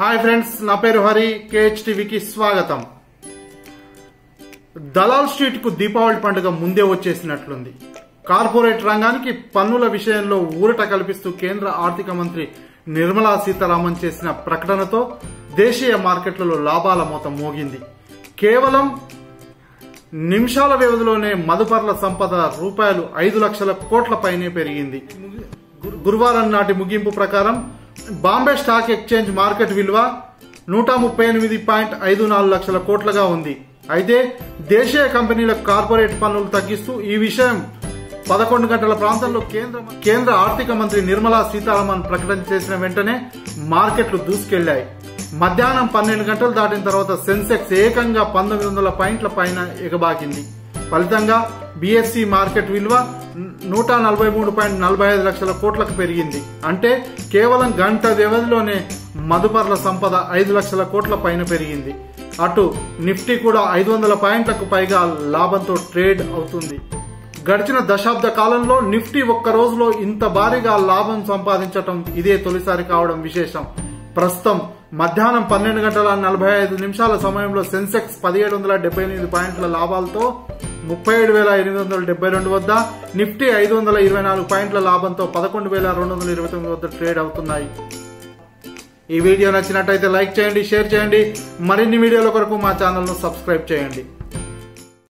hi friends నా పేరు Hari KH టీవీకి స్వాగతం దలాల్ స్ట్రీట్ కు దీపావళి పండుగ ముందే వచ్చేసినట్లుంది కార్పొరేట్ రంగానికి పన్నుల విషయంలో ఊరట కల్పిస్తూ కేంద్ర ఆర్థిక మంత్రి నిర్మలా సీతారామన్ చేసిన ప్రకటనతో దేశీయ మార్కెట్లలో లాభాల మూత మోగింది కేవలం నిమిషాల వ్యవధిలోనే మదుపర్ల సంపద రూపాయలు ఐదు లక్షల కోట్ల పైనే పెరిగింది గురు- గురువారం నాటి ముగింపు ప్రకారం బాంబే స్టాక్ ఎక్స్చేంజ్ మార్కెట్ విలువ నూట ముప్పై ఎనిమిది పాయింట్ ఐదు నాలుగు లక్షల కోట్లుగా ఉంది అయితే దేశీయ కంపెనీలకు కార్పొరేట్ పన్నులు తగ్గిస్తూ ఈ విషయం పదకొండు గంటల ప్రాంతంలో కేంద్ర కేంద్ర ఆర్థిక మంత్రి నిర్మలా సీతారామన్ ప్రకటన చేసిన వెంటనే మార్కెట్లు దూసుకెళ్లాయి మధ్యాహ్నం పన్నెండు గంటలు దాటిన తర్వాత సెన్సెక్స్ ఏకంగా పంతొమ్మిది వందల పాయింట్ల పైన ఎగబాకింది ఫలితంగా బీఎస్సీ మార్కెట్ విలువ నూట నలభై మూడు పాయింట్ నలభై ఐదు లక్షల కోట్లకు పెరిగింది అంటే కేవలం గంట వ్యవధిలోనే మదుపర్ల సంపద ఐదు లక్షల కోట్ల పైన పెరిగింది అటు నిఫ్టీ కూడా ఐదు వందల పాయింట్లకు పైగా లాభంతో ట్రేడ్ అవుతుంది గడిచిన దశాబ్ద కాలంలో నిఫ్టీ ఒక్క రోజులో ఇంత భారీగా లాభం సంపాదించటం ఇదే తొలిసారి కావడం విశేషం ప్రస్తుతం మధ్యాహ్నం పన్నెండు గంటల నలభై ఐదు నిమిషాల సమయంలో సెన్సెక్స్ పదిహేడు వందల డెబ్బై ఎనిమిది పాయింట్ల లాభాలతో ముప్పై ఏడు వేల ఎనిమిది వందల డెబ్బై రెండు వద్ద నిఫ్టీ ఐదు వందల ఇరవై నాలుగు పాయింట్ల లాభంతో పదకొండు వేల రెండు వందల ఇరవై తొమ్మిది వద్ద ట్రేడ్ అవుతున్నాయి ఈ వీడియో నచ్చినట్టయితే లైక్ చేయండి షేర్ చేయండి మరిన్ని వీడియోల కొరకు మా ఛానల్ను సబ్స్క్రైబ్ చేయండి